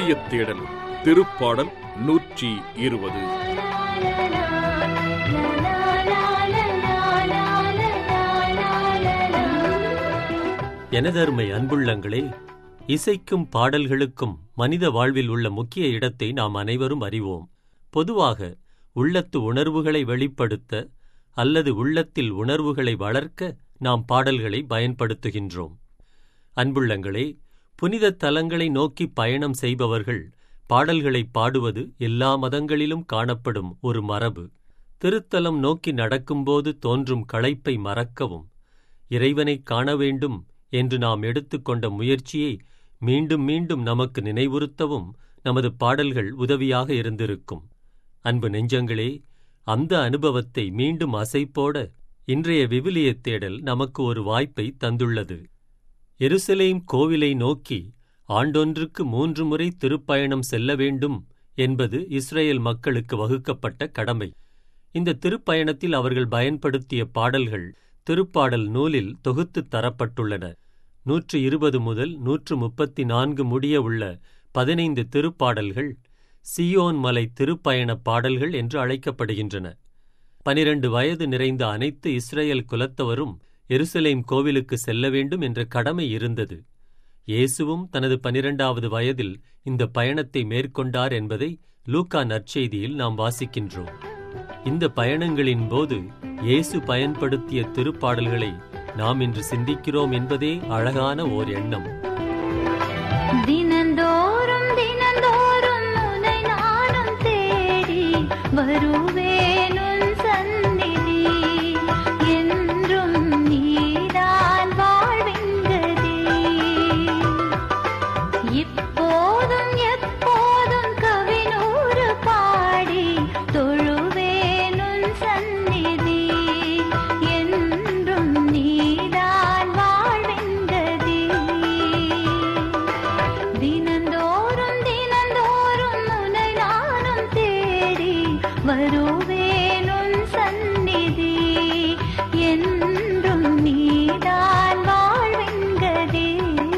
விவிலியத் தேடல் திருப்பாடல் நூற்றி இருபது எனதருமை அன்புள்ளங்களே இசைக்கும் பாடல்களுக்கும் மனித வாழ்வில் உள்ள முக்கிய இடத்தை நாம் அனைவரும் அறிவோம் பொதுவாக உள்ளத்து உணர்வுகளை வெளிப்படுத்த அல்லது உள்ளத்தில் உணர்வுகளை வளர்க்க நாம் பாடல்களை பயன்படுத்துகின்றோம் அன்புள்ளங்களே புனித தலங்களை நோக்கி பயணம் செய்பவர்கள் பாடல்களை பாடுவது எல்லா மதங்களிலும் காணப்படும் ஒரு மரபு திருத்தலம் நோக்கி நடக்கும்போது தோன்றும் களைப்பை மறக்கவும் இறைவனைக் காண வேண்டும் என்று நாம் எடுத்துக்கொண்ட முயற்சியை மீண்டும் மீண்டும் நமக்கு நினைவுறுத்தவும் நமது பாடல்கள் உதவியாக இருந்திருக்கும் அன்பு நெஞ்சங்களே அந்த அனுபவத்தை மீண்டும் அசைப்போட இன்றைய விவிலியத் தேடல் நமக்கு ஒரு வாய்ப்பை தந்துள்ளது எருசலேம் கோவிலை நோக்கி ஆண்டொன்றுக்கு மூன்று முறை திருப்பயணம் செல்ல வேண்டும் என்பது இஸ்ரேல் மக்களுக்கு வகுக்கப்பட்ட கடமை இந்த திருப்பயணத்தில் அவர்கள் பயன்படுத்திய பாடல்கள் திருப்பாடல் நூலில் தொகுத்துத் தரப்பட்டுள்ளன நூற்று இருபது முதல் நூற்று முப்பத்தி நான்கு முடிய உள்ள பதினைந்து திருப்பாடல்கள் சியோன் மலை திருப்பயணப் பாடல்கள் என்று அழைக்கப்படுகின்றன பனிரண்டு வயது நிறைந்த அனைத்து இஸ்ரேல் குலத்தவரும் எருசலேம் கோவிலுக்கு செல்ல வேண்டும் என்ற கடமை இருந்தது இயேசுவும் தனது பனிரெண்டாவது வயதில் இந்த பயணத்தை மேற்கொண்டார் என்பதை லூக்கா நற்செய்தியில் நாம் வாசிக்கின்றோம் இந்த பயணங்களின் போது இயேசு பயன்படுத்திய திருப்பாடல்களை நாம் இன்று சிந்திக்கிறோம் என்பதே அழகான ஓர் எண்ணம் தினந்தோறும் தினந்தோறும் உன்னை நானும் தேடி வருவேன் உன் சந்நிதி என்றும் நீதான் வாழ்வின் கதி இப்போதும் எப்போதும் கவினூறு பாடி தொழுவேன் உன் சந்நிதி என்றும் நீதான் வாழ்வின் கதி தினந்தோறும் தினந்தோறும் உன்னை நானும் தேடி வருவேன் உன் சந்நிதி என்றும் நீதான் வாழ்வின் கதி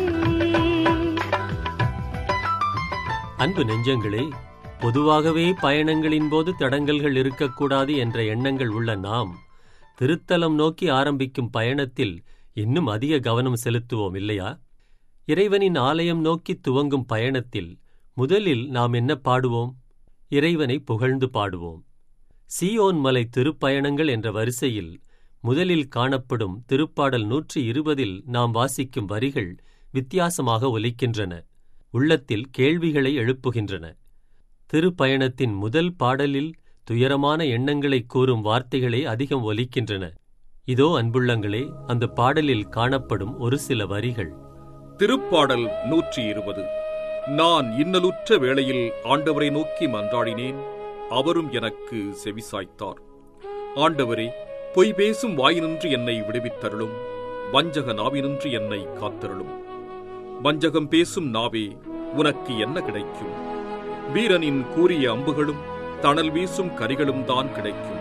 அன்பு நெஞ்சங்களே பொதுவாகவே பயணங்களின் போது தடங்கல்கள் இருக்கக்கூடாது என்ற எண்ணங்கள் உள்ள நாம் திருத்தலம் நோக்கி ஆரம்பிக்கும் பயணத்தில் இன்னும் அதிக கவனம் செலுத்துவோம் இல்லையா இறைவனின் ஆலயம் நோக்கி துவங்கும் பயணத்தில் முதலில் நாம் என்ன பாடுவோம் இறைவனை புகழ்ந்து பாடுவோம் சீயோன் மலை திருப்பயணங்கள் என்ற வரிசையில் முதலில் காணப்படும் திருப்பாடல் நூற்றி இருபதில் நாம் வாசிக்கும் வரிகள் வித்தியாசமாக ஒலிக்கின்றன உள்ளத்தில் கேள்விகளை எழுப்புகின்றன திருப்பயணத்தின் முதல் பாடலில் துயரமான எண்ணங்களை கூறும் வார்த்தைகளே அதிகம் ஒலிக்கின்றன இதோ அன்புள்ளங்களே அந்த பாடலில் காணப்படும் ஒரு சில வரிகள் திருப்பாடல் நூற்றி இருபது நான் இன்னலுற்ற வேளையில் ஆண்டவரை நோக்கி மன்றாடினேன் அவரும் எனக்கு செவிசாய்த்தார் ஆண்டவரே பொய் பேசும் வாயினின்று என்னை விடுவித்தருளும் வஞ்சக நாவினின்று என்னை காத்தருளும் வஞ்சகம் பேசும் நாவே உனக்கு என்ன கிடைக்கும் வீரனின் கூறிய அம்புகளும் தணல் வீசும் கரிகளும் தான் கிடைக்கும்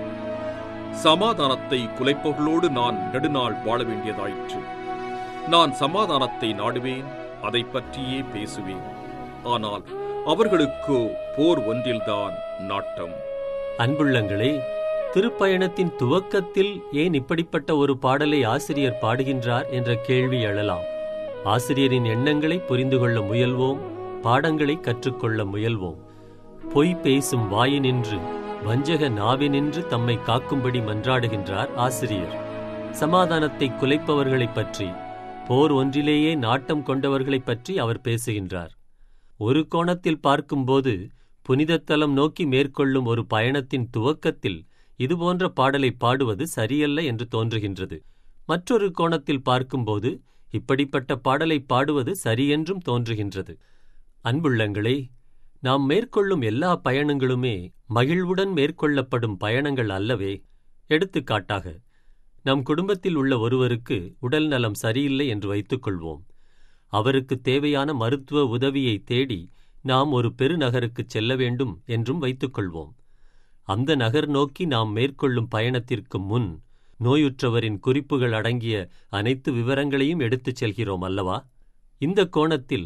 சமாதானத்தை குலைப்பவர்களோடு நான் நெடுநாள் வாழ வேண்டியதாயிற்று நான் சமாதானத்தை நாடுவேன் அதை பற்றியே பேசுவேன் ஆனால் அவர்களுக்கோ போர் ஒன்றில்தான் நாட்டம் அன்புள்ளங்களே திருப்பயணத்தின் துவக்கத்தில் ஏன் இப்படிப்பட்ட ஒரு பாடலை ஆசிரியர் பாடுகின்றார் என்ற கேள்வி எழலாம் ஆசிரியரின் எண்ணங்களை புரிந்து கொள்ள முயல்வோம் பாடங்களை கற்றுக்கொள்ள முயல்வோம் பொய் பேசும் வாயினின்று வஞ்சக நாவினின்று தம்மை காக்கும்படி மன்றாடுகின்றார் ஆசிரியர் சமாதானத்தை குலைப்பவர்களைப் பற்றி போர் ஒன்றிலேயே நாட்டம் கொண்டவர்களைப் பற்றி அவர் பேசுகின்றார் ஒரு கோணத்தில் பார்க்கும்போது புனிதத்தலம் நோக்கி மேற்கொள்ளும் ஒரு பயணத்தின் துவக்கத்தில் இதுபோன்ற பாடலை பாடுவது சரியல்ல என்று தோன்றுகின்றது மற்றொரு கோணத்தில் பார்க்கும்போது இப்படிப்பட்ட பாடலை பாடுவது சரியென்றும் தோன்றுகின்றது அன்புள்ளங்களே நாம் மேற்கொள்ளும் எல்லா பயணங்களுமே மகிழ்வுடன் மேற்கொள்ளப்படும் பயணங்கள் அல்லவே எடுத்துக்காட்டாக நம் குடும்பத்தில் உள்ள ஒருவருக்கு உடல் நலம் சரியில்லை என்று வைத்துக்கொள்வோம் அவருக்கு தேவையான மருத்துவ உதவியை தேடி நாம் ஒரு பெருநகருக்குச் செல்ல வேண்டும் என்றும் வைத்துக்கொள்வோம் அந்த நகர் நோக்கி நாம் மேற்கொள்ளும் பயணத்திற்கு முன் நோயுற்றவரின் குறிப்புகள் அடங்கிய அனைத்து விவரங்களையும் எடுத்துச் செல்கிறோம் அல்லவா இந்த கோணத்தில்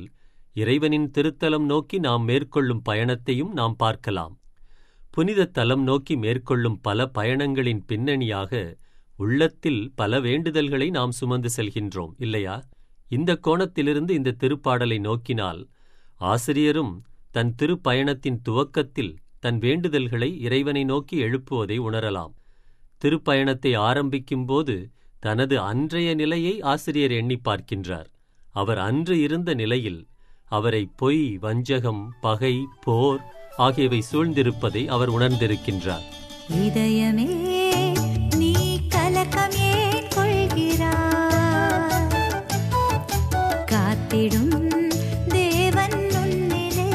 இறைவனின் திருத்தலம் நோக்கி நாம் மேற்கொள்ளும் பயணத்தையும் நாம் பார்க்கலாம் புனித தலம் நோக்கி மேற்கொள்ளும் பல பயணங்களின் பின்னணியாக உள்ளத்தில் பல வேண்டுதல்களை நாம் சுமந்து செல்கின்றோம் இல்லையா இந்த கோணத்திலிருந்து இந்த திருப்பாடலை நோக்கினால் ஆசிரியரும் தன் திருப்பயணத்தின் துவக்கத்தில் தன் வேண்டுதல்களை இறைவனை நோக்கி எழுப்புவதை உணரலாம் திருப்பயணத்தை ஆரம்பிக்கும்போது தனது அன்றைய நிலையை ஆசிரியர் எண்ணி பார்க்கின்றார் அவர் அன்று இருந்த நிலையில் அவரை பொய் வஞ்சகம் பகை போர் ஆகியவை சூழ்ந்திருப்பதை அவர் உணர்ந்திருக்கின்றார் இதயமே நீ கலக்கம் ஏன் கொள்கிறாய் காத்திடும் தேவன் உன்னிலே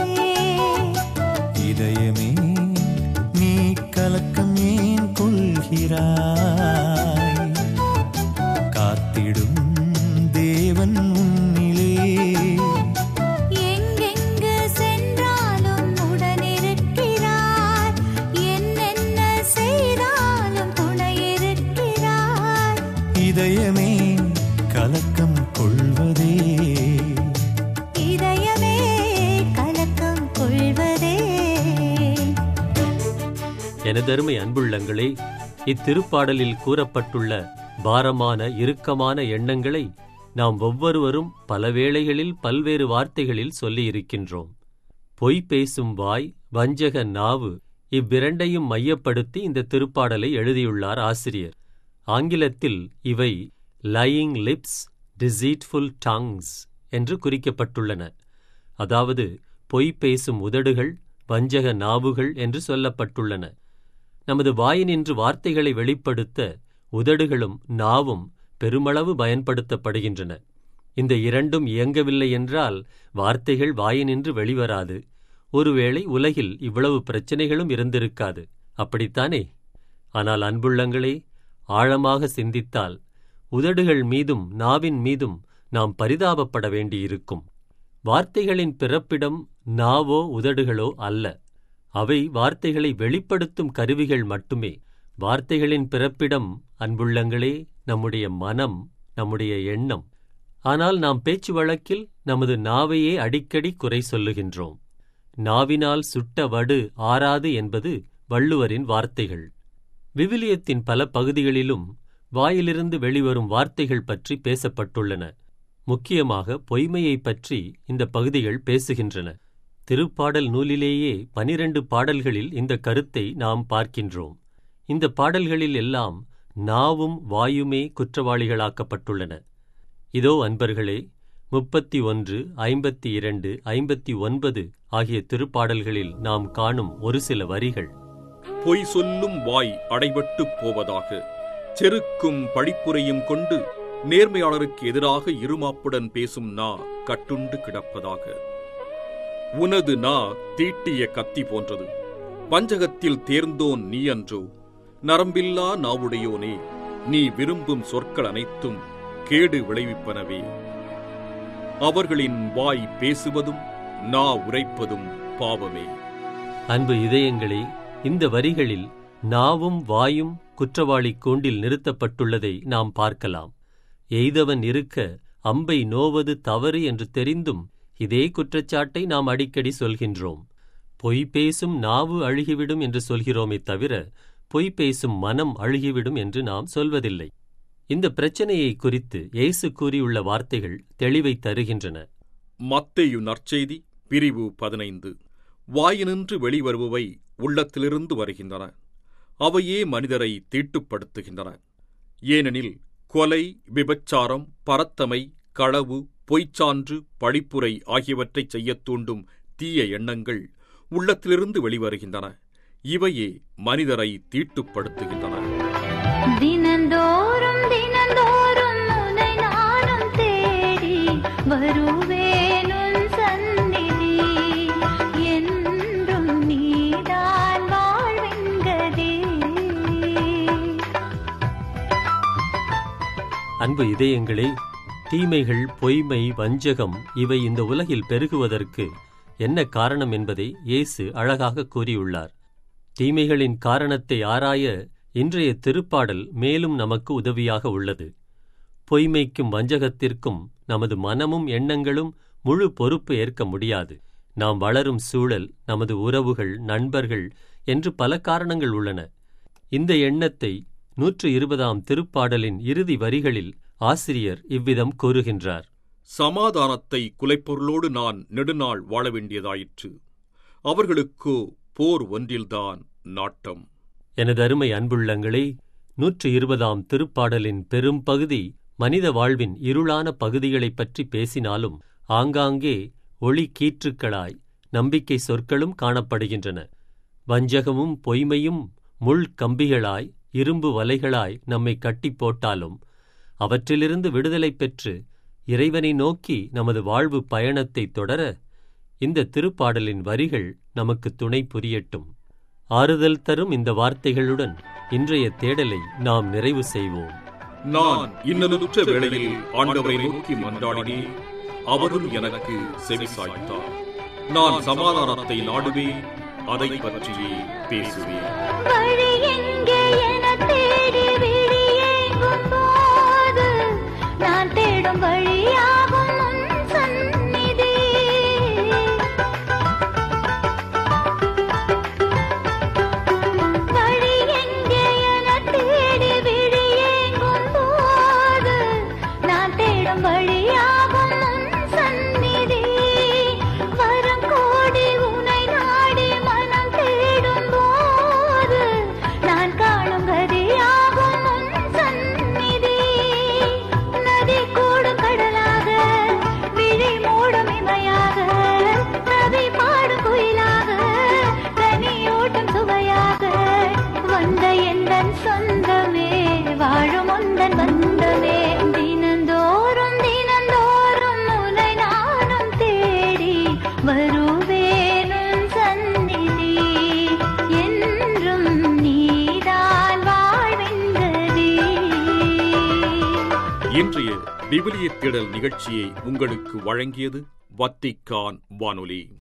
இதயமே நீ கலக்கம் ஏன் கொள்கிறாய் காத்திடும் தேவன் உன்னிலே எங்கெங்கு சென்றாலும் உடனிருக்கிறார் என்னென்ன செய்தாலும் துணையிருக்கிறார் இதயமே கலக்கம் கொள்வதே இதயமே கலக்கம் கொள்வதே எனதருமை அன்புள்ளங்களே இத்திருப்பாடலில் கூறப்பட்டுள்ள பாரமான இறுக்கமான எண்ணங்களை நாம் ஒவ்வொருவரும் பல வேளைகளில் பல்வேறு வார்த்தைகளில் சொல்லியிருக்கின்றோம் பொய் பேசும் வாய் வஞ்சக நாவு இவ்விரண்டையும் மையப்படுத்தி இந்த திருப்பாடலை எழுதியுள்ளார் ஆசிரியர் ஆங்கிலத்தில் இவை லையிங் லிப்ஸ் டிசீட்ஃபுல் டங்ஸ் என்று குறிக்கப்பட்டுள்ளன அதாவது பொய் பேசும் உதடுகள் வஞ்சக நாவுகள் என்று சொல்லப்பட்டுள்ளன நமது வாயினின்று வார்த்தைகளை வெளிப்படுத்த உதடுகளும் நாவும் பெருமளவு பயன்படுத்தப்படுகின்றன இந்த இரண்டும் இயங்கவில்லை என்றால் வார்த்தைகள் வாயினின்று வெளிவராது ஒருவேளை உலகில் இவ்வளவு பிரச்சனைகளும் இருந்திருக்காது அப்படித்தானே ஆனால் அன்புள்ளங்களே ஆழமாக சிந்தித்தால் உதடுகள் மீதும் நாவின் மீதும் நாம் பரிதாபப்பட வேண்டியிருக்கும் வார்த்தைகளின் பிறப்பிடம் நாவோ உதடுகளோ அல்ல அவை வார்த்தைகளை வெளிப்படுத்தும் கருவிகள் மட்டுமே வார்த்தைகளின் பிறப்பிடம் அன்புள்ளங்களே நம்முடைய மனம் நம்முடைய எண்ணம் ஆனால் நாம் பேச்சு வழக்கில் நமது நாவையே அடிக்கடி குறை சொல்லுகின்றோம் நாவினால் சுட்ட வடு ஆறாது என்பது வள்ளுவரின் வார்த்தைகள் விவிலியத்தின் பல பகுதிகளிலும் வாயிலிருந்து வெளிவரும் வார்த்தைகள் பற்றி பேசப்பட்டுள்ளன முக்கியமாக பொய்மையைப் பற்றி இந்த பகுதிகள் பேசுகின்றன திருப்பாடல் நூலிலேயே பனிரண்டு பாடல்களில் இந்த கருத்தை நாம் பார்க்கின்றோம் இந்த பாடல்களில் எல்லாம் நாவும் வாயுமே குற்றவாளிகளாக்கப்பட்டுள்ளன இதோ அன்பர்களே முப்பத்தி ஒன்று ஐம்பத்தி இரண்டு ஐம்பத்தி ஒன்பது ஆகிய திருப்பாடல்களில் நாம் காணும் ஒரு சில வரிகள் பொய் சொல்லும் வாய் அடைபட்டுப் போவதாக செருக்கும் படிப்புரையும் கொண்டு நேர்மையாளருக்கு எதிராக இருமாப்புடன் பேசும் நா கட்டுண்டு கிடப்பதாக உனது நா தீட்டிய கத்தி போன்றது வஞ்சகத்தில் தேர்ந்தோன் நீ அன்றோ நரம்பில்லா நாவுடையோனே நீ விரும்பும் சொற்கள் அனைத்தும் கேடு விளைவிப்பனவே அவர்களின் வாய் பேசுவதும் நா உரைப்பதும் பாவமே அன்பு இதயங்களே இந்த வரிகளில் நாவும் வாயும் குற்றவாளி கூண்டில் நிறுத்தப்பட்டுள்ளதை நாம் பார்க்கலாம் எய்தவன் இருக்க அம்பை நோவது தவறு என்று தெரிந்தும் இதே குற்றச்சாட்டை நாம் அடிக்கடி சொல்கின்றோம் பொய் பேசும் நாவு அழுகிவிடும் என்று சொல்கிறோமே தவிர பொய் பேசும் மனம் அழுகிவிடும் என்று நாம் சொல்வதில்லை இந்த பிரச்சனையை குறித்து இயேசு கூறியுள்ள வார்த்தைகள் தெளிவை தருகின்றன மத்தேயு நற்செய்தி பிரிவு பதினைந்து வாயினின்று வெளிவருபவை உள்ளத்திலிருந்து வருகின்றன அவையே மனிதரை தீட்டுப்படுத்துகின்றன ஏனெனில் கொலை விபச்சாரம் பரத்தமை களவு பொய்ச்சான்று படிப்புரை ஆகியவற்றைச் செய்யத் தூண்டும் தீய எண்ணங்கள் உள்ளத்திலிருந்து வெளிவருகின்றன இவையே மனிதரை தீட்டுப்படுத்துகின்றன தினந்தோறும் தினந்தோறும் உன்னை நானும் தேடி வருவேன் உன் சந்நிதி என்றும் நீதான் வாழ்வின் கதி அன்பு இதயங்களே தீமைகள் பொய்மை வஞ்சகம் இவை இந்த உலகில் பெருகுவதற்கு என்ன காரணம் என்பதை இயேசு அழகாக கூறியுள்ளார் தீமைகளின் காரணத்தை ஆராய இன்றைய திருப்பாடல் மேலும் நமக்கு உதவியாக உள்ளது பொய்மைக்கும் வஞ்சகத்திற்கும் நமது மனமும் எண்ணங்களும் முழு பொறுப்பு ஏற்க முடியாது நாம் வளரும் சூழல் நமது உறவுகள் நண்பர்கள் என்று பல காரணங்கள் உள்ளன இந்த எண்ணத்தை நூற்று இருபதாம் திருப்பாடலின் இறுதி வரிகளில் ஆசிரியர் இவ்விதம் கூறுகின்றார் சமாதானத்தை குலைப்பொருளோடு நான் நெடுநாள் வாழ வேண்டியதாயிற்று அவர்களுக்கோ போர் ஒன்றில்தான் நாட்டம் எனது அருமை அன்புள்ளங்களே நூற்று இருபதாம் திருப்பாடலின் பெரும் பகுதி மனித வாழ்வின் இருளான பகுதிகளைப் பற்றி பேசினாலும் ஆங்காங்கே ஒளி கீற்றுக்களாய் நம்பிக்கை சொற்களும் காணப்படுகின்றன வஞ்சகமும் பொய்மையும் முள் கம்பிகளாய் இரும்பு வலைகளாய் நம்மை கட்டிப் போட்டாலும் அவற்றிலிருந்து விடுதலை பெற்று இறைவனை நோக்கி நமது வாழ்வு பயணத்தைத் தொடர இந்த திருப்பாடலின் வரிகள் நமக்கு துணை புரியட்டும் ஆறுதல் தரும் இந்த வார்த்தைகளுடன் இன்றைய தேடலை நாம் நிறைவு செய்வோம் நான் இன்னலுற்ற வேளையில் ஆண்டவரை நோக்கி மன்றாடினேன் அவரும் எனக்கு செவிசாய்த்தார் நான் சமாதானத்தை நாடுவேன் அதை பற்றியே பேசுவேன் வழி எங்கே என தேடி விழியேங்கும் போது நான் தேடும் வழியாகும் உன் சந்நிதி வழி எங்கே என தேடி விழியேங்கும் போது நான் தேடும் வழியாகும் உன் சந்நிதி வரம் கோடி உனை நாடி மனம் தேடும் போது நான் காணும் கதியாகும் உன் சந்நிதி நதி கூடும் கடலாக விழி மூடும் இமையாக நதி பாடும் குயிலாக கனியூட்டும் சுவையாக வந்த எந்தன் சொந்தமே வாழும் உந்தன் பந்தமே தினந்தோறும் தினந்தோறும் உனை நானும் தேடி வருவேனும் சந்நிதி என்றும் நீதான் வாழ்வின் கதி இன்றைய விவிலிய தேடல் நிகழ்ச்சியை உங்களுக்கு வழங்கியது வத்திக்கான் வானொலி